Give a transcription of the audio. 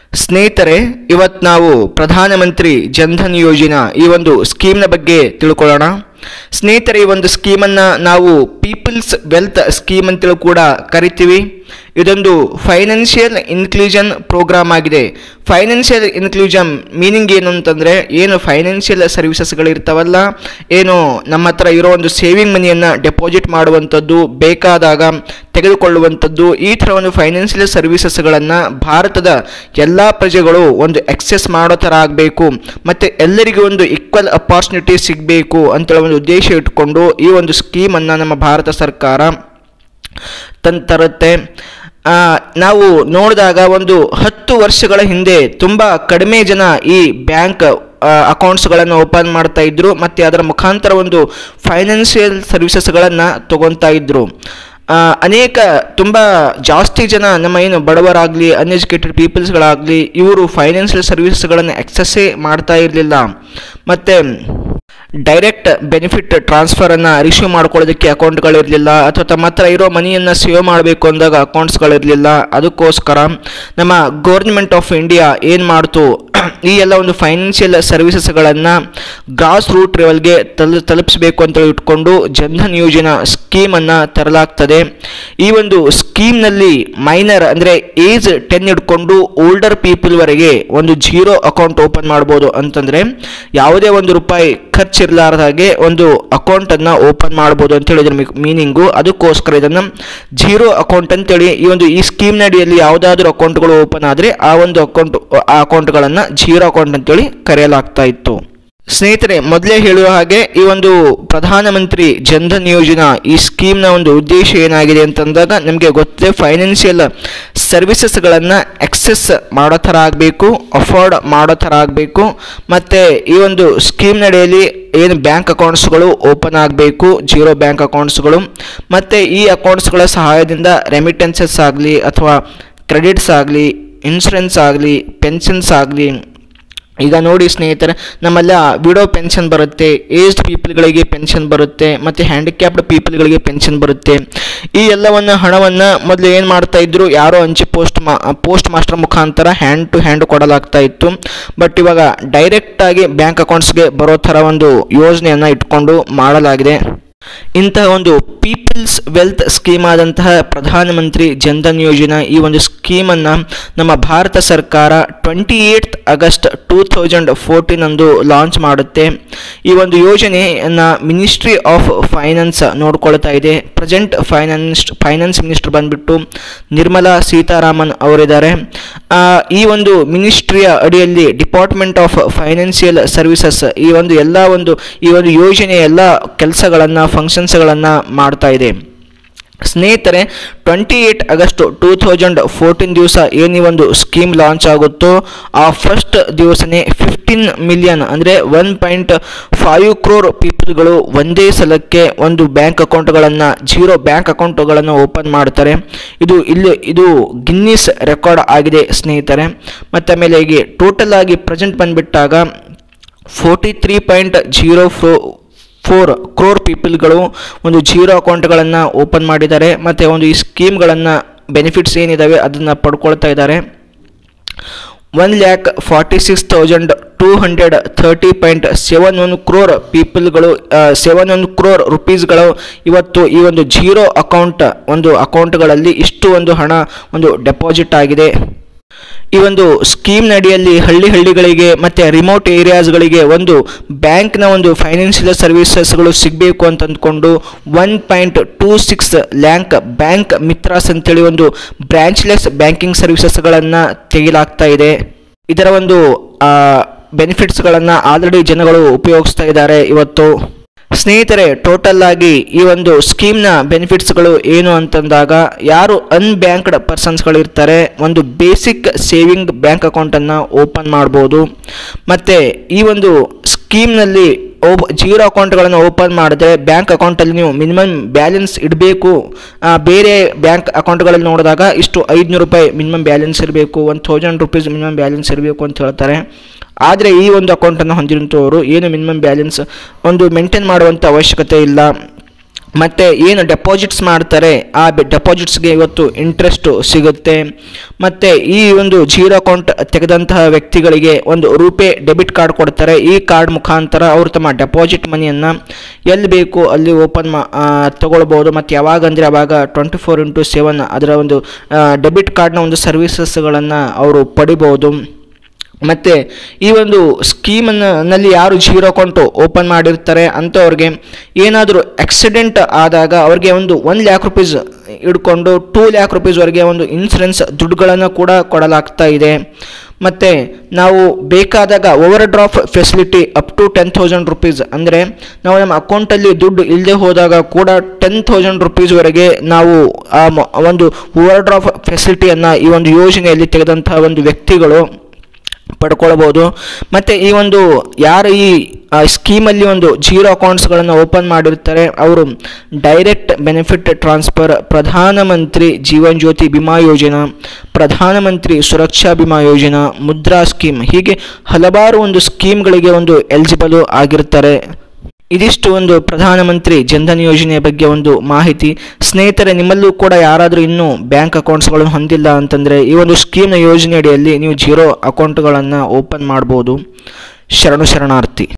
ಸ್ನೇಹಿತರೆ ಇವತ್ತು ನಾವು ಪ್ರಧಾನಮಂತ್ರಿ ಜನ್ಧನ್ ಯೋಜನಾ ಈ ಒಂದು ಸ್ಕೀಮ್ನ ಬಗ್ಗೆ ತಿಳ್ಕೊಳ್ಳೋಣ ಸ್ನೇಹಿತರೆ ಈ ಒಂದು ಸ್ಕೀಮನ್ನು ನಾವು ಪೀಪಲ್ಸ್ ವೆಲ್ತ್ ಸ್ಕೀಮ್ ಅಂತೇಳಿ ಕೂಡ ಕರಿತೀವಿ ಇದೊಂದು ಫೈನಾನ್ಷಿಯಲ್ ಇನ್ಕ್ಲೂಷನ್ ಪ್ರೋಗ್ರಾಮ್ ಆಗಿದೆ ಫೈನಾನ್ಷಿಯಲ್ ಇನ್ಕ್ಲೂಷನ್ ಮೀನಿಂಗ್ ಏನು ಅಂತಂದರೆ ಏನು ಫೈನಾನ್ಷಿಯಲ್ ಸರ್ವಿಸಸ್ಗಳಿರ್ತಾವಲ್ಲ ಏನು ನಮ್ಮ ಹತ್ರ ಇರೋ ಒಂದು ಸೇವಿಂಗ್ ಮನಿಯನ್ನು ಡೆಪಾಸಿಟ್ ಮಾಡುವಂಥದ್ದು ಬೇಕಾದಾಗ ತೆಗೆದುಕೊಳ್ಳುವಂಥದ್ದು ಈ ಥರ ಒಂದು ಫೈನಾನ್ಷಿಯಲ್ ಸರ್ವಿಸಸ್ಗಳನ್ನು ಭಾರತದ ಎಲ್ಲ ಪ್ರಜೆಗಳು ಒಂದು ಎಕ್ಸೆಸ್ ಮಾಡೋ ಥರ ಆಗಬೇಕು ಮತ್ತು ಎಲ್ಲರಿಗೂ ಒಂದು ಈಕ್ವಲ್ ಅಪಾರ್ಚುನಿಟಿ ಸಿಗಬೇಕು ಅಂತೇಳಿ ಒಂದು ಉದ್ದೇಶ ಇಟ್ಕೊಂಡು ಈ ಒಂದು ಸ್ಕೀಮನ್ನು ನಮ್ಮ ಭಾರತ ಸರ್ಕಾರ ತನ್ ತರುತ್ತೆ ಆ, ನಾವು ನೋಡಿದಾಗ ಒಂದು ಹತ್ತು ವರ್ಷಗಳ ಹಿಂದೆ ತುಂಬ ಕಡಿಮೆ ಜನ ಈ ಬ್ಯಾಂಕ್ ಅಕೌಂಟ್ಸ್ಗಳನ್ನು ಓಪನ್ ಮಾಡ್ತಾ ಇದ್ರು ಮತ್ತು ಅದರ ಮುಖಾಂತರ ಒಂದು ಫೈನಾನ್ಷಿಯಲ್ ಸರ್ವಿಸಸ್ಗಳನ್ನು ತಗೊತಾ ಇದ್ರು ಆ, ಅನೇಕ ತುಂಬ ಜಾಸ್ತಿ ಜನ ನಮ್ಮ ಏನು ಬಡವರಾಗಲಿ ಅನ್ಎಜುಕೇಟೆಡ್ ಪೀಪಲ್ಸ್ಗಳಾಗಲಿ ಇವರು ಫೈನಾನ್ಷಿಯಲ್ ಸರ್ವಿಸಸ್ಗಳನ್ನು ಎಕ್ಸಸ್ಸೇ ಮಾಡ್ತಾ ಇರಲಿಲ್ಲ ಮತ್ತು ಡೈರೆಕ್ಟ್ ಬೆನಿಫಿಟ್ ಟ್ರಾನ್ಸ್ಫರನ್ನು ರಿಸೀವ್ ಮಾಡ್ಕೊಳ್ಳೋದಕ್ಕೆ ಅಕೌಂಟ್ಗಳಿರಲಿಲ್ಲ ಅಥವಾ ತಮ್ಮ ಹತ್ರ ಇರೋ ಮನಿಯನ್ನು ಸೇವ್ ಮಾಡಬೇಕು ಅಂದಾಗ ಅಕೌಂಟ್ಸ್ಗಳಿರಲಿಲ್ಲ ಅದಕ್ಕೋಸ್ಕರ ನಮ್ಮ ಗೌರ್ಮೆಂಟ್ ಆಫ್ ಇಂಡಿಯಾ ಏನು ಮಾಡ್ತು ಈ ಎಲ್ಲ ಒಂದು ಫೈನಾನ್ಷಿಯಲ್ ಸರ್ವಿಸಸ್ಗಳನ್ನು ಗ್ರಾಸ್ ರೂಟ್ ಲೆವೆಲ್ಗೆ ತಲು ತಲುಪಿಸಬೇಕು ಅಂತ ಇಟ್ಕೊಂಡು ಜನ್ಧನ್ ಯೋಜನಾ ಸ್ಕೀಮನ್ನು ತರಲಾಗ್ತದೆ ಈ ಒಂದು ಸ್ಕೀಮ್ನಲ್ಲಿ ಮೈನರ್ ಅಂದರೆ ಏಜ್ ಟೆನ್ ಹಿಡ್ಕೊಂಡು ಓಲ್ಡರ್ ಪೀಪಲ್ವರೆಗೆ ಒಂದು ಜೀರೋ ಅಕೌಂಟ್ ಓಪನ್ ಮಾಡ್ಬೋದು ಅಂತಂದರೆ ಯಾವುದೇ ಒಂದು ರೂಪಾಯಿ ಖರ್ಚಿರ್ಲಾರ್ದ ಹಾಗೆ ಒಂದು ಅಕೌಂಟನ್ನು ಓಪನ್ ಮಾಡ್ಬೋದು ಅಂತೇಳಿ ಇದ್ರ ಮೀನಿಂಗು ಅದಕ್ಕೋಸ್ಕರ ಇದನ್ನು ಜೀರೋ ಅಕೌಂಟ್ ಅಂತೇಳಿ ಈ ಒಂದು ಈ ಸ್ಕೀಮ್ನ ಅಡಿಯಲ್ಲಿ ಯಾವುದಾದ್ರೂ ಅಕೌಂಟ್ಗಳು ಓಪನ್ ಆದರೆ ಆ ಒಂದು ಅಕೌಂಟ್ ಆ ಅಕೌಂಟ್ಗಳನ್ನು ಜೀರೋ ಅಕೌಂಟ್ ಅಂತೇಳಿ ಕರೆಯಲಾಗ್ತಾ ಇತ್ತು ಸ್ನೇಹಿತರೆ ಮೊದಲೇ ಹೇಳುವ ಹಾಗೆ ಈ ಒಂದು ಪ್ರಧಾನಮಂತ್ರಿ ಜನ್ಧನ್ ಯೋಜನಾ ಈ ಸ್ಕೀಮ್ನ ಒಂದು ಉದ್ದೇಶ ಏನಾಗಿದೆ ಅಂತಂದಾಗ ನಮಗೆ ಗೊತ್ತಿದೆ ಫೈನಾನ್ಷಿಯಲ್ ಸರ್ವಿಸಸ್ಗಳನ್ನು ಎಕ್ಸೆಸ್ ಮಾಡೋ ಥರ ಆಗಬೇಕು ಅಫೋರ್ಡ್ ಮಾಡೋ ಥರ ಆಗಬೇಕು ಮತ್ತು ಈ ಒಂದು ಸ್ಕೀಮ್ ನಡೆಯಲ್ಲಿ ಏನು ಬ್ಯಾಂಕ್ ಅಕೌಂಟ್ಸ್ಗಳು ಓಪನ್ ಆಗಬೇಕು ಜೀರೋ ಬ್ಯಾಂಕ್ ಅಕೌಂಟ್ಸ್ಗಳು ಮತ್ತು ಈ ಅಕೌಂಟ್ಸ್ಗಳ ಸಹಾಯದಿಂದ ರೆಮಿಟೆನ್ಸಸ್ ಆಗಲಿ ಅಥವಾ ಕ್ರೆಡಿಟ್ಸ್ ಆಗಲಿ ಇನ್ಶೂರೆನ್ಸ್ ಆಗಲಿ ಪೆನ್ಷನ್ಸ್ ಆಗಲಿ ಈಗ ನೋಡಿ ಸ್ನೇಹಿತರೆ ನಮ್ಮೆಲ್ಲ ವಿಡೋ ಪೆನ್ಷನ್ ಬರುತ್ತೆ ಏಜ್ಡ್ ಪೀಪಲ್ಗಳಿಗೆ ಪೆನ್ಷನ್ ಬರುತ್ತೆ ಮತ್ತು ಹ್ಯಾಂಡಿಕ್ಯಾಪ್ಡ್ ಪೀಪಲ್ಗಳಿಗೆ ಪೆನ್ಷನ್ ಬರುತ್ತೆ ಈ ಎಲ್ಲವನ್ನು ಹಣವನ್ನು ಮೊದಲು ಏನು ಮಾಡ್ತಾ ಇದ್ರು ಯಾರೋ ಅಂಚೆ ಪೋಸ್ಟ್ ಮಾ ಪೋಸ್ಟ್ ಮಾಸ್ಟರ್ ಮುಖಾಂತರ ಹ್ಯಾಂಡ್ ಟು ಹ್ಯಾಂಡ್ ಕೊಡಲಾಗ್ತಾ ಇತ್ತು ಬಟ್ ಇವಾಗ ಡೈರೆಕ್ಟಾಗಿ ಬ್ಯಾಂಕ್ ಅಕೌಂಟ್ಸ್ಗೆ ಬರೋ ಥರ ಒಂದು ಯೋಜನೆಯನ್ನು ಇಟ್ಕೊಂಡು ಮಾಡಲಾಗಿದೆ ಇಂತಹ ಒಂದು ಪೀಪಲ್ಸ್ ವೆಲ್ತ್ ಸ್ಕೀಮ್ ಆದಂತಹ ಪ್ರಧಾನಮಂತ್ರಿ ಜನ್ಧನ್ ಯೋಜನಾ ಈ ಒಂದು ಸ್ಕೀಮನ್ನು ನಮ್ಮ ಭಾರತ ಸರ್ಕಾರ twenty eight August two thousand fourteen ಅಂದು ಲಾಂಚ್ ಮಾಡುತ್ತೆ ಈ ಒಂದು ಯೋಜನೆಯನ್ನು ಮಿನಿಸ್ಟ್ರಿ ಆಫ್ ಫೈನಾನ್ಸ್ ನೋಡ್ಕೊಳ್ತಾ ಇದೆ ಪ್ರೆಸೆಂಟ್ ಫೈನಾನ್ಸ್ ಫೈನಾನ್ಸ್ ಮಿನಿಸ್ಟರ್ ಬಂದ್ಬಿಟ್ಟು ನಿರ್ಮಲಾ ಸೀತಾರಾಮನ್ ಅವರಿದ್ದಾರೆ ಆ, ಈ ಒಂದು ಮಿನಿಸ್ಟ್ರಿಯ ಅಡಿಯಲ್ಲಿ ಡಿಪಾರ್ಟ್ಮೆಂಟ್ ಆಫ್ ಫೈನಾನ್ಷಿಯಲ್ ಸರ್ವಿಸಸ್ ಈ ಒಂದು ಎಲ್ಲ ಒಂದು ಈ ಒಂದು ಯೋಜನೆಯ ಎಲ್ಲ ಕೆಲಸಗಳನ್ನು ಫಂಕ್ಷನ್ಸ್ಗಳನ್ನು ಮಾಡ್ತಾ ಇದೆ ಸ್ನೇಹಿತರೆ twenty eight August two thousand fourteen ದಿವಸ ಏನು ಈ ಒಂದು ಸ್ಕೀಮ್ ಲಾಂಚ್ ಆಗುತ್ತೋ ಆ ಫಸ್ಟ್ ದಿವಸನೇ ಫಿಫ್ಟೀನ್ ಮಿಲಿಯನ್ ಅಂದರೆ ಒನ್ ಪಾಯಿಂಟ್ ಫೈವ್ ಕ್ರೋರ್ ಪೀಪಲ್ಗಳು ಒಂದೇ ಸಲಕ್ಕೆ ಒಂದು ಬ್ಯಾಂಕ್ ಅಕೌಂಟ್ಗಳನ್ನು ಜೀರೋ ಬ್ಯಾಂಕ್ ಅಕೌಂಟ್ಗಳನ್ನು ಓಪನ್ ಮಾಡ್ತಾರೆ ಇದು ಇಲ್ಲಿ ಇದು ಗಿನ್ನಿಸ್ ರೆಕಾರ್ಡ್ ಆಗಿದೆ ಸ್ನೇಹಿತರೆ ಮತ್ತು ಆಮೇಲೆ ಹೀಗೆ ಟೋಟಲ್ ಆಗಿ ಪ್ರೆಸೆಂಟ್ ಬಂದುಬಿಟ್ಟಾಗ ಫೋರ್ಟಿ ತ್ರೀ ಪಾಯಿಂಟ್ ಜೀರೋ ಫೋ ಫೋರ್ ಕ್ರೋರ್ ಪೀಪಲ್ಗಳು ಒಂದು ಜೀರೋ ಅಕೌಂಟ್ಗಳನ್ನು ಓಪನ್ ಮಾಡಿದ್ದಾರೆ ಮತ್ತು ಒಂದು ಈ ಸ್ಕೀಮ್ಗಳನ್ನು ಬೆನಿಫಿಟ್ಸ್ ಏನಿದ್ದಾವೆ ಅದನ್ನು ಪಡ್ಕೊಳ್ತಾ ಇದ್ದಾರೆ one lakh forty six thousand two hundred thirty point seven one crore ಪೀಪಲ್ಗಳು ಸೆವೆನ್ ಒನ್ ಕ್ರೋರ್ ರುಪೀಸ್ಗಳು ಇವತ್ತು ಈ ಒಂದು ಜೀರೋ ಅಕೌಂಟ್ ಒಂದು ಅಕೌಂಟ್ಗಳಲ್ಲಿ ಇಷ್ಟು ಒಂದು ಹಣ ಒಂದು ಡೆಪಾಸಿಟ್ ಆಗಿದೆ ಈ ಒಂದು ಸ್ಕೀಮ್ ನಡಿಯಲ್ಲಿ ಹಳ್ಳಿ ಹಳ್ಳಿಗಳಿಗೆ ಮತ್ತು ರಿಮೋಟ್ ಏರಿಯಾಸ್ಗಳಿಗೆ ಒಂದು ಬ್ಯಾಂಕ್ನ ಒಂದು ಫೈನಾನ್ಷಿಯಲ್ ಸರ್ವಿಸಸ್ಗಳು ಸಿಗಬೇಕು ಅಂತ ಅಂದ್ಕೊಂಡು one point two six lakh bank Mitras ಅಂತೇಳಿ ಒಂದು ಬ್ರಾಂಚ್ಲೆಸ್ ಬ್ಯಾಂಕಿಂಗ್ ಸರ್ವಿಸಸ್ಗಳನ್ನು ತೆಗೆಯಲಾಗ್ತಾ ಇದೆ ಇದರ ಒಂದು ಬೆನಿಫಿಟ್ಸ್ಗಳನ್ನು ಆಲ್ರೆಡಿ ಜನಗಳು ಉಪಯೋಗಿಸ್ತಾ ಇದ್ದಾರೆ ಇವತ್ತು ಸ್ನೇಹಿತರೆ ಟೋಟಲ್ ಆಗಿ ಈ ಒಂದು ಸ್ಕೀಮ್ನ ಬೆನಿಫಿಟ್ಸ್ಗಳು ಏನು ಅಂತಂದಾಗ ಯಾರು ಅನ್ಬ್ಯಾಂಕ್ಡ್ ಪರ್ಸನ್ಸ್ಗಳಿರ್ತಾರೆ ಒಂದು ಬೇಸಿಕ್ ಸೇವಿಂಗ್ ಬ್ಯಾಂಕ್ ಅಕೌಂಟನ್ನು ಓಪನ್ ಮಾಡ್ಬೋದು ಮತ್ತು ಈ ಒಂದು ಸ್ಕೀಮ್ನಲ್ಲಿ ಓಪ್ ಜೀರೋ ಅಕೌಂಟ್ಗಳನ್ನು ಓಪನ್ ಮಾಡಿದ್ರೆ ಬ್ಯಾಂಕ್ ಅಕೌಂಟಲ್ಲಿ ನೀವು ಮಿನಿಮಮ್ ಬ್ಯಾಲೆನ್ಸ್ ಇಡಬೇಕು ಬೇರೆ ಬ್ಯಾಂಕ್ ಅಕೌಂಟ್ಗಳಲ್ಲಿ ನೋಡಿದಾಗ ಇಷ್ಟು ಐದುನೂರು ರೂಪಾಯಿ ಮಿನಿಮಮ್ ಬ್ಯಾಲೆನ್ಸ್ ಇರಬೇಕು one thousand rupees minimum balance ಇರಬೇಕು ಅಂತ ಹೇಳ್ತಾರೆ ಆದರೆ ಈ ಒಂದು ಅಕೌಂಟನ್ನು ಹೊಂದಿರುವಂಥವರು ಏನು ಮಿನಿಮಮ್ ಬ್ಯಾಲೆನ್ಸ್ ಒಂದು ಮೇಂಟೈನ್ ಮಾಡುವಂಥ ಅವಶ್ಯಕತೆ ಇಲ್ಲ ಮತ್ತು ಏನು ಡೆಪಾಸಿಟ್ಸ್ ಮಾಡ್ತಾರೆ ಆ ಡೆಪಾಸಿಟ್ಸ್ಗೆ ಇವತ್ತು ಇಂಟ್ರೆಸ್ಟು ಸಿಗುತ್ತೆ ಮತ್ತು ಈ ಒಂದು ಜೀರೋ ಅಕೌಂಟ್ ತೆಗೆದಂತಹ ವ್ಯಕ್ತಿಗಳಿಗೆ ಒಂದು ರೂಪೇ ಡೆಬಿಟ್ ಕಾರ್ಡ್ ಕೊಡ್ತಾರೆ ಈ ಕಾರ್ಡ್ ಮುಖಾಂತರ ಅವರು ತಮ್ಮ ಡೆಪಾಸಿಟ್ ಮನಿಯನ್ನು ಎಲ್ಲಿ ಬೇಕು ಅಲ್ಲಿ ಓಪನ್ ಮಾ ಆ, ತಗೊಳ್ಬೋದು ಮತ್ತು ಯಾವಾಗ ಅಂದರೆ ಅವಾಗ ಟ್ವೆಂಟಿ ಫೋರ್ ಇಂಟು ಸೆವೆನ್ ಅದರ ಒಂದು ಡೆಬಿಟ್ ಕಾರ್ಡ್ನ ಒಂದು ಸರ್ವಿಸಸ್ಗಳನ್ನು ಅವರು ಪಡಿಬೋದು ಮತ್ತು ಈ ಒಂದು ಸ್ಕೀಮನ್ನು ನಲ್ಲಿ ಯಾರು ಜೀರೋ ಅಕೌಂಟು ಓಪನ್ ಮಾಡಿರ್ತಾರೆ ಅಂಥವ್ರಿಗೆ ಏನಾದರೂ ಆಕ್ಸಿಡೆಂಟ್ ಆದಾಗ ಅವ್ರಿಗೆ ಒಂದು ಒನ್ ಲ್ಯಾಕ್ ರುಪೀಸ್ ಹಿಡ್ಕೊಂಡು ಟೂ ಲ್ಯಾಕ್ ರುಪೀಸ್ವರೆಗೆ ಒಂದು ಇನ್ಸೂರೆನ್ಸ್ ದುಡ್ಡುಗಳನ್ನು ಕೂಡ ಕೊಡಲಾಗ್ತಾ ಇದೆ ಮತ್ತು ನಾವು ಬೇಕಾದಾಗ overdraft facility up to ten thousand rupees ಅಂದರೆ ನಾವು ನಮ್ಮ ಅಕೌಂಟಲ್ಲಿ ದುಡ್ಡು ಇಲ್ಲದೆ ಹೋದಾಗ ಕೂಡ ಟೆನ್ ತೌಸಂಡ್ ರುಪೀಸ್ವರೆಗೆ ನಾವು ಆ ಮ- ಒಂದು ಓವರ್ ಡ್ರಾಫ್ ಫೆಸಿಲಿಟಿಯನ್ನು ಈ ಒಂದು ಯೋಜನೆಯಲ್ಲಿ ತೆಗೆದಂತಹ ಒಂದು ವ್ಯಕ್ತಿಗಳು ಪಡ್ಕೊಳ್ಬೋದು ಮತ್ತು ಈ ಒಂದು ಯಾರು ಈ ಆ, ಸ್ಕೀಮಲ್ಲಿ ಒಂದು ಜೀರೋ ಅಕೌಂಟ್ಸ್ಗಳನ್ನು ಓಪನ್ ಮಾಡಿರ್ತಾರೆ ಅವರು ಡೈರೆಕ್ಟ್ ಬೆನಿಫಿಟ್ ಟ್ರಾನ್ಸ್ಫರ್ ಪ್ರಧಾನಮಂತ್ರಿ ಜೀವನ್ ಜ್ಯೋತಿ ಬಿಮಾ ಯೋಜನಾ ಪ್ರಧಾನಮಂತ್ರಿ ಸುರಕ್ಷಾ ಬಿಮಾ ಯೋಜನಾ ಮುದ್ರಾ ಸ್ಕೀಮ್ ಹೀಗೆ ಹಲವಾರು ಒಂದು ಸ್ಕೀಮ್ಗಳಿಗೆ ಒಂದು ಎಲಿಜಿಬಲ್ ಆಗಿರ್ತಾರೆ ಇದಿಷ್ಟು ಒಂದು ಪ್ರಧಾನಮಂತ್ರಿ ಜನ್ಧನ್ ಯೋಜನೆಯ ಬಗ್ಗೆ ಒಂದು ಮಾಹಿತಿ ಸ್ನೇಹಿತರೆ ನಿಮ್ಮಲ್ಲೂ ಕೂಡ ಯಾರಾದರೂ ಇನ್ನೂ ಬ್ಯಾಂಕ್ ಅಕೌಂಟ್ಸ್ಗಳನ್ನು ಹೊಂದಿಲ್ಲ ಅಂತಂದರೆ ಈ ಒಂದು ಸ್ಕೀಮ್ನ ಯೋಜನೆ ಅಡಿಯಲ್ಲಿ ನೀವು ಜೀರೋ ಅಕೌಂಟ್ಗಳನ್ನು ಓಪನ್ ಮಾಡ್ಬೋದು ಶರಣು ಶರಣಾರ್ಥಿ